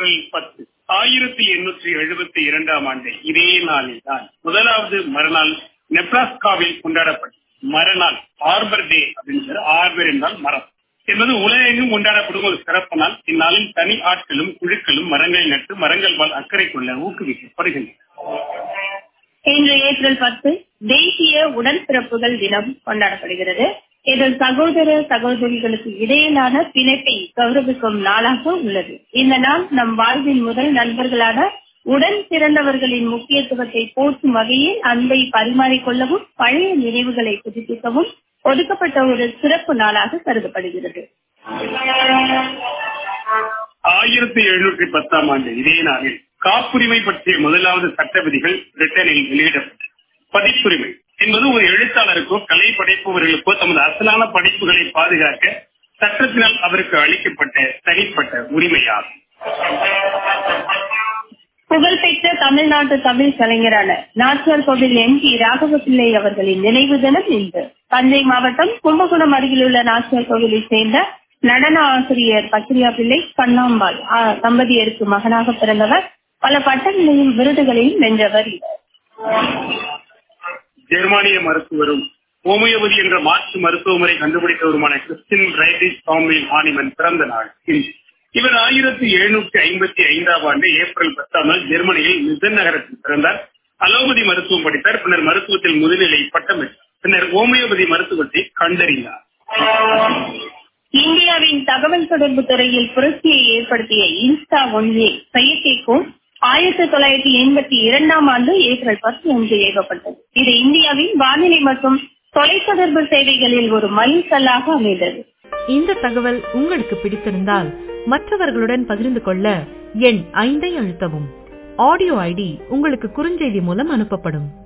April பத்து ஆயிரத்தி எண்ணூற்றி எழுபத்தி இரண்டாம் ஆண்டு இதே நாளில் தான் முதலாவது மறுநாள் நெப்ராஸ்காவில் கொண்டாடப்பட்ட மறுநாள் ஆர்பர் டே அப்படின்னு ஆர்பர் என்றால் மரம் என்பது உலகெங்கும் கொண்டாடப்படும் ஒரு சிறப்பு நாள் இந்நாளில் தனி ஆட்களும் குழுக்களும் மரங்களை நட்டு மரங்கள் வாழ் அக்கறை கொள்ள ஊக்குவிக்கப்படுகின்றன இன்று ஏப்ரல் பத்து தேசிய உடன்பிறப்புகள் தினம் கொண்டாடப்படுகிறது இதில் சகோதர சகோதரிகளுக்கு இடையிலான பிணைப்பை கௌரவிக்கும் நாளாக உள்ளது இந்த நாள் நம் வாழ்வின் முதல் நண்பர்களான உடன் பிறந்தவர்களின் முக்கியத்துவத்தை போற்றும் வகையில் அன்பை பரிமாறிக்கொள்ளவும் பழைய நினைவுகளை புதுப்பிக்கவும் ஒதுக்கப்பட்ட ஒரு சிறப்பு நாளாக கருதப்படுகிறது ஆயிரத்தி எழுநூற்றி பத்தாம் ஆண்டு இதே நாளில் காப்புரிமை பற்றிய முதலாவது சட்ட விதிகள் பிரிட்டனில் வெளியிடப்பட்டது பதிப்புரிமை என்பது ஒரு எழுத்தாளருக்கோ கலை படைப்பவர்களுக்கோ தமது அசலான படைப்புகளை பாதுகாக்க சட்டத்தினால் அவருக்கு அளிக்கப்பட்ட தனிப்பட்ட உரிமையாகும் புகழ்பெற்ற தமிழ்நாட்டு தமிழ் கலைஞரான நாச்சியார் கோவில் எம் டி ராகவபிள்ளை அவர்களின் நினைவு தினம் இன்று தஞ்சை மாவட்டம் கும்பகோணம் அருகிலுள்ள நாச்சியார் கோவிலை சேர்ந்த நடன ஆசிரியர் பக்ரியா பிள்ளை கண்ணாம்பாள் தம்பதியருக்கு மகனாக பிறந்தவர் பல பட்டங்களையும் விருதுகளையும் வென்றவர் ஜெர்மானிய மருத்துவரும் ஹோமியோபதி என்ற மாற்று மருத்துவ முறை கண்டுபிடித்தவருமான கிறிஸ்டின் ரைடிஸ் சாமியல் ஹானிமன் பிறந்த நாள் இவர் ஆயிரத்தி எழுநூற்றி ஐம்பத்தி ஐந்தாம் ஆண்டு ஏப்ரல் பத்தாம் நாள் ஜெர்மனியில் மிசன் நகரத்தில் பிறந்தார் அலோபதி மருத்துவம் படித்தார் பின்னர் மருத்துவத்தில் முதுநிலை பட்டம் பெற்றார் பின்னர் ஹோமியோபதி மருத்துவத்தை கண்டறிந்தார் இந்தியாவின் தகவல் தொடர்பு துறையில் புரட்சியை ஏற்படுத்திய இன்ஸ்டா ஒன்லே செயற்கைக்கோள் ஆயிரத்தி தொள்ளாயிரத்தி எண்பத்தி இரண்டாம் ஆண்டு ஏப்ரல் பத்து அன்று ஏவப்பட்டது இது இந்தியாவின் வானிலை மற்றும் தொலைத்தொடர்பு சேவைகளில் ஒரு மைல்கல்லாக அமைந்தது இந்த தகவல் உங்களுக்கு பிடித்திருந்தால் மற்றவர்களுடன் பகிர்ந்து கொள்ள எண் ஐந்தை அழுத்தவும் ஆடியோ ஐடி உங்களுக்கு குறுஞ்செய்தி மூலம் அனுப்பப்படும்